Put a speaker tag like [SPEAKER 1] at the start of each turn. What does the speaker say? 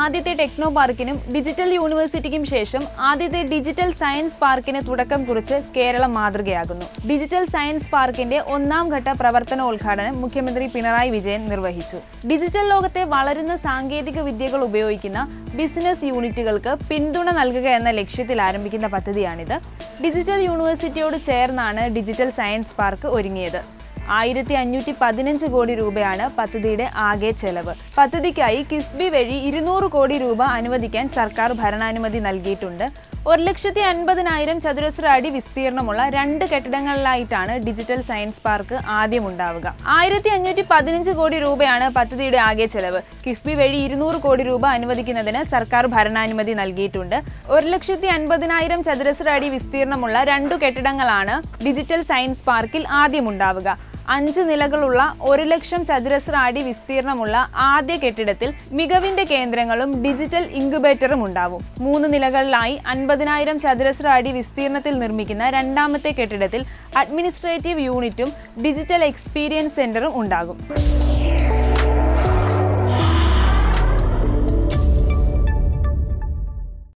[SPEAKER 1] ആദ്യത്തെ techno പാർക്കിനും digital യൂണിവേഴ്സിറ്റിക്കും ശേഷം ആദ്യത്തെ ഡിജിറ്റൽ സയൻസ് പാർക്കിന് തുടക്കം കുറിച്ച് കേരളം മാതൃകയാകുന്നു ഡിജിറ്റൽ സയൻസ് പാർക്കിന്റെ ഒന്നാം ഘട്ട പ്രവർത്തനോദ്ഘാടനം മുഖ്യമന്ത്രി പിണറായി വിജയൻ നിർവഹിച്ചു ഡിജിറ്റൽ ലോകത്തെ വളരുന്ന സാങ്കേതിക വിദ്യകൾ ഉപയോഗിക്കുന്ന ബിസിനസ് യൂണിറ്റുകൾക്ക് പിന്തുണ നൽകുക എന്ന ലക്ഷ്യത്തിൽ ആരംഭിക്കുന്ന പദ്ധതിയാണിത് ഡിജിറ്റൽ യൂണിവേഴ്സിറ്റിയോട് ചേർന്നാണ് ഡിജിറ്റൽ സയൻസ് പാർക്ക് ഒരുങ്ങിയത് ആയിരത്തി അഞ്ഞൂറ്റി പതിനഞ്ച് കോടി രൂപയാണ് പദ്ധതിയുടെ ആകെ ചെലവ് പദ്ധതിക്കായി കിഫ്ബി വഴി ഇരുന്നൂറ് കോടി രൂപ അനുവദിക്കാൻ സർക്കാർ ഭരണാനുമതി നൽകിയിട്ടുണ്ട് ഒരു ലക്ഷത്തി അൻപതിനായിരം ചതുരശ്ര അടി വിസ്തീർണമുള്ള രണ്ട് കെട്ടിടങ്ങളിലായിട്ടാണ് ഡിജിറ്റൽ സയൻസ് പാർക്ക് ആദ്യം ഉണ്ടാവുക ആയിരത്തി അഞ്ഞൂറ്റി പതിനഞ്ച് കോടി രൂപയാണ് പദ്ധതിയുടെ ആകെ ചെലവ് കിഫ്ബി വഴി ഇരുന്നൂറ് കോടി രൂപ അനുവദിക്കുന്നതിന് സർക്കാർ ഭരണാനുമതി നൽകിയിട്ടുണ്ട് ഒരു ലക്ഷത്തി അൻപതിനായിരം ചതുരശ്ര അടി വിസ്തീർണമുള്ള രണ്ടു കെട്ടിടങ്ങളാണ് ഡിജിറ്റൽ സയൻസ് പാർക്കിൽ ആദ്യം ഉണ്ടാവുക അഞ്ച് നിലകളുള്ള ഒരു ലക്ഷം ചതുരശ്ര അടി വിസ്തീർണമുള്ള ആദ്യ കെട്ടിടത്തിൽ മികവിന്റെ കേന്ദ്രങ്ങളും ഡിജിറ്റൽ ഇൻക്യുബേറ്ററും ഉണ്ടാവും മൂന്ന് നിലകളിലായി അൻപതിനായിരം ചതുരശ്ര അടി വിസ്തീർണത്തിൽ നിർമ്മിക്കുന്ന രണ്ടാമത്തെ കെട്ടിടത്തിൽ അഡ്മിനിസ്ട്രേറ്റീവ് യൂണിറ്റും ഡിജിറ്റൽ എക്സ്പീരിയൻസ് സെന്ററും ഉണ്ടാകും